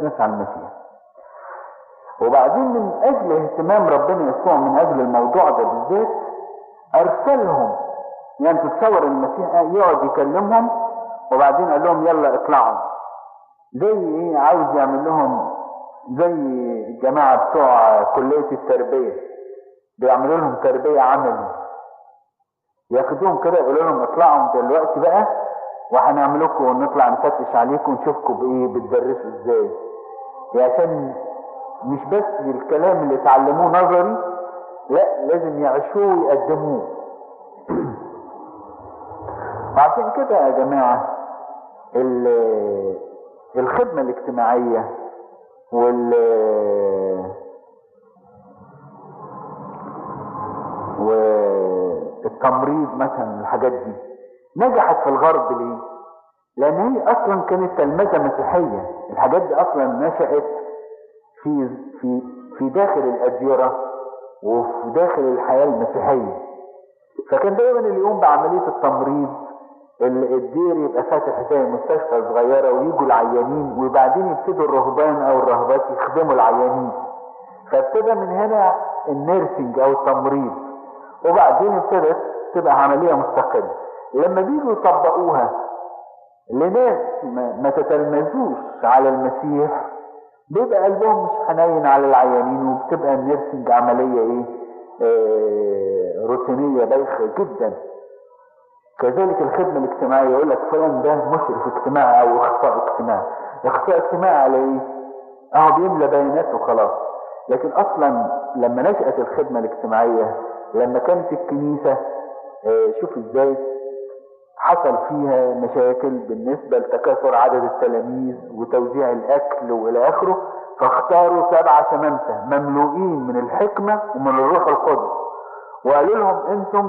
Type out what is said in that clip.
ناس على المسيح وبعدين من اجل اهتمام ربنا يسوع من اجل الموضوع ده بالذات ارسلهم يعني تتصور المسيح يقعد يكلمهم وبعدين قال لهم يلا اطلعوا زي ايه عاوز يعمل لهم زي الجماعة بتوع كلية التربية بيعملوا لهم تربية عملي ياخدوهم كده يقولوا لهم اطلعوا دلوقتي بقى وهنعمل لكم نطلع نفتش عليكم ونشوفكم بايه بتدرسوا ازاي يعني عشان مش بس الكلام اللي اتعلموه نظري لا لازم يعيشوه ويقدموه وعشان كده يا جماعة الخدمة الاجتماعية وال والتمريض مثلا الحاجات دي نجحت في الغرب ليه؟ لأن هي أصلا كانت تلمذة مسيحية الحاجات دي أصلا نشأت في في في داخل الأديرة وفي داخل الحياة المسيحية فكان دايما اللي يقوم بعملية التمريض الدير يبقى فاتح زي مستشفى صغيرة ويجوا العيانين وبعدين يبتدوا الرهبان أو الرهبات يخدموا العيانين فابتدى من هنا النيرسينج أو التمريض وبعدين ابتدت تبقى عملية مستقلة لما بيجوا يطبقوها لناس ما تتلمذوش على المسيح بيبقى قلبهم مش حنين على العيانين وبتبقى النيرسينج عملية ايه آه روتينية بايخة جدا كذلك الخدمة الاجتماعية يقول لك فلان ده مشرف اجتماعي او اخطاء اجتماعي اخطاء اجتماعي على ايه اهو بيملى بيانات وخلاص لكن اصلا لما نشأت الخدمة الاجتماعية لما كانت الكنيسة اه شوف ازاي حصل فيها مشاكل بالنسبة لتكاثر عدد التلاميذ وتوزيع الاكل والى اخره فاختاروا سبعة شمامسة مملوئين من الحكمة ومن الروح القدس وقالوا لهم انتم